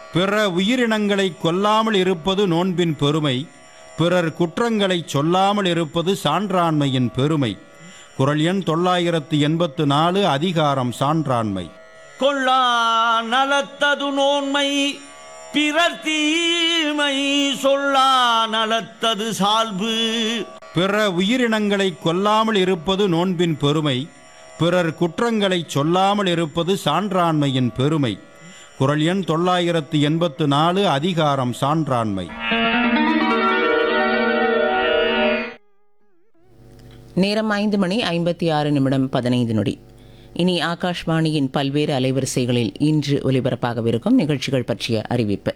பிற உயிரினங்களை கொல்லாமல் இருப்பது நோன்பின் பெருமை பிறர் குற்றங்களைச் சொல்லாமல் இருப்பது சான்றாண்மையின் பெருமை குரல் எண் தொள்ளாயிரத்து எண்பத்து நாலு அதிகாரம் சான்றாண்மை கொள்ளா நலத்தது நோன்மை பிறர் தீமை சொல்லா நலத்தது சால்பு பிற உயிரினங்களை கொல்லாமல் இருப்பது நோன்பின் பெருமை பிறர் குற்றங்களைச் சொல்லாமல் இருப்பது சான்றாண்மையின் பெருமை குரல் எண் தொள்ளாயிரத்து எண்பத்து நாலு அதிகாரம் சான்றாண்மை நேரம் ஐந்து மணி ஐம்பத்தி ஆறு நிமிடம் பதினைந்து நொடி இனி ஆகாஷ்வாணியின் பல்வேறு அலைவரிசைகளில் இன்று ஒலிபரப்பாகவிருக்கும் நிகழ்ச்சிகள் பற்றிய அறிவிப்பு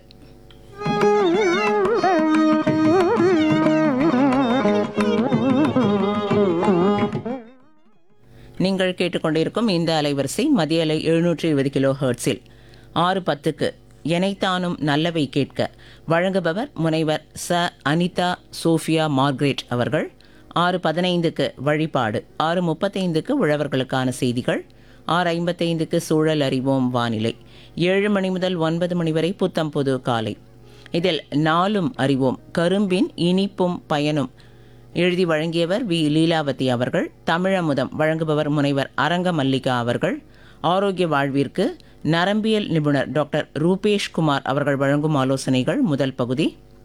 நீங்கள் கேட்டுக்கொண்டிருக்கும் இந்த அலைவரிசை மதிய அலை எழுநூற்றி இருபது கிலோ ஹெர்ட்ஸில் ஆறு பத்துக்கு எனைத்தானும் நல்லவை கேட்க வழங்குபவர் முனைவர் ச அனிதா சோஃபியா மார்க்ரெட் அவர்கள் ஆறு பதினைந்துக்கு வழிபாடு ஆறு முப்பத்தைந்துக்கு உழவர்களுக்கான செய்திகள் ஆறு ஐம்பத்தைந்துக்கு சூழல் அறிவோம் வானிலை ஏழு மணி முதல் ஒன்பது மணி வரை புத்தம் புது காலை இதில் நாளும் அறிவோம் கரும்பின் இனிப்பும் பயனும் எழுதி வழங்கியவர் வி லீலாவதி அவர்கள் தமிழமுதம் வழங்குபவர் முனைவர் அரங்க மல்லிகா அவர்கள் ஆரோக்கிய வாழ்விற்கு நரம்பியல் நிபுணர் டாக்டர் ரூபேஷ் குமார் அவர்கள் வழங்கும் ஆலோசனைகள் முதல் பகுதி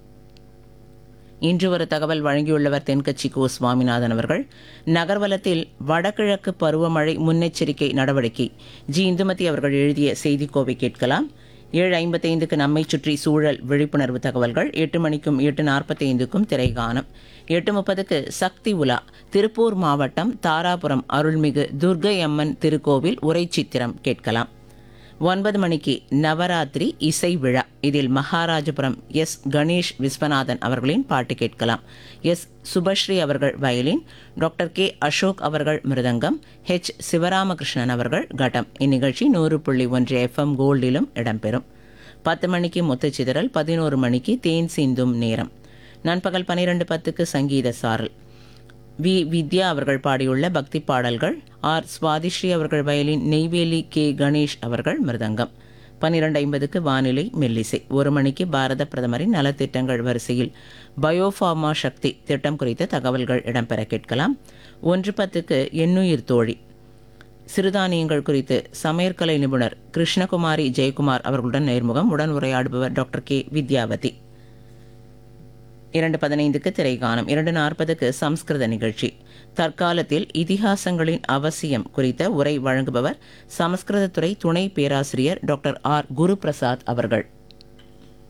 இன்று ஒரு தகவல் வழங்கியுள்ளவர் தென்கட்சி கோ சுவாமிநாதன் அவர்கள் நகர்வலத்தில் வடகிழக்கு பருவமழை முன்னெச்சரிக்கை நடவடிக்கை ஜி இந்துமதி அவர்கள் எழுதிய செய்திக்கோவை கேட்கலாம் ஏழு ஐம்பத்தைந்துக்கு நம்மை சுற்றி சூழல் விழிப்புணர்வு தகவல்கள் எட்டு மணிக்கும் எட்டு நாற்பத்தைந்துக்கும் திரைகானம் எட்டு முப்பதுக்கு சக்தி உலா திருப்பூர் மாவட்டம் தாராபுரம் அருள்மிகு துர்க்கை அம்மன் திருக்கோவில் உரைச்சித்திரம் கேட்கலாம் ஒன்பது மணிக்கு நவராத்திரி இசை விழா இதில் மகாராஜபுரம் எஸ் கணேஷ் விஸ்வநாதன் அவர்களின் பாட்டு கேட்கலாம் எஸ் சுபஸ்ரீ அவர்கள் வயலின் டாக்டர் கே அசோக் அவர்கள் மிருதங்கம் ஹெச் சிவராமகிருஷ்ணன் அவர்கள் கட்டம் இந்நிகழ்ச்சி நூறு புள்ளி ஒன்று எஃப்எம் கோல்டிலும் இடம்பெறும் பத்து மணிக்கு முத்துச்சிதறல் பதினோரு மணிக்கு தேன் சிந்தும் நேரம் நண்பகல் பன்னிரெண்டு பத்துக்கு சங்கீத சாரல் வி வித்யா அவர்கள் பாடியுள்ள பக்தி பாடல்கள் ஆர் சுவாதிஸ்ரீ அவர்கள் வயலின் நெய்வேலி கே கணேஷ் அவர்கள் மிருதங்கம் பன்னிரண்டு ஐம்பதுக்கு வானிலை மெல்லிசை ஒரு மணிக்கு பாரத பிரதமரின் நலத்திட்டங்கள் வரிசையில் பயோஃபார்மா சக்தி திட்டம் குறித்த தகவல்கள் இடம்பெற கேட்கலாம் ஒன்று பத்துக்கு எண்ணுயிர் தோழி சிறுதானியங்கள் குறித்து சமையற்கலை நிபுணர் கிருஷ்ணகுமாரி ஜெயக்குமார் அவர்களுடன் நேர்முகம் உடன் உரையாடுபவர் டாக்டர் கே வித்யாவதி இரண்டு பதினைந்துக்கு திரைகானம் இரண்டு நாற்பதுக்கு சம்ஸ்கிருத நிகழ்ச்சி தற்காலத்தில் இதிகாசங்களின் அவசியம் குறித்த உரை வழங்குபவர் சமஸ்கிருதத்துறை துணை பேராசிரியர் டாக்டர் ஆர் குருபிரசாத் அவர்கள்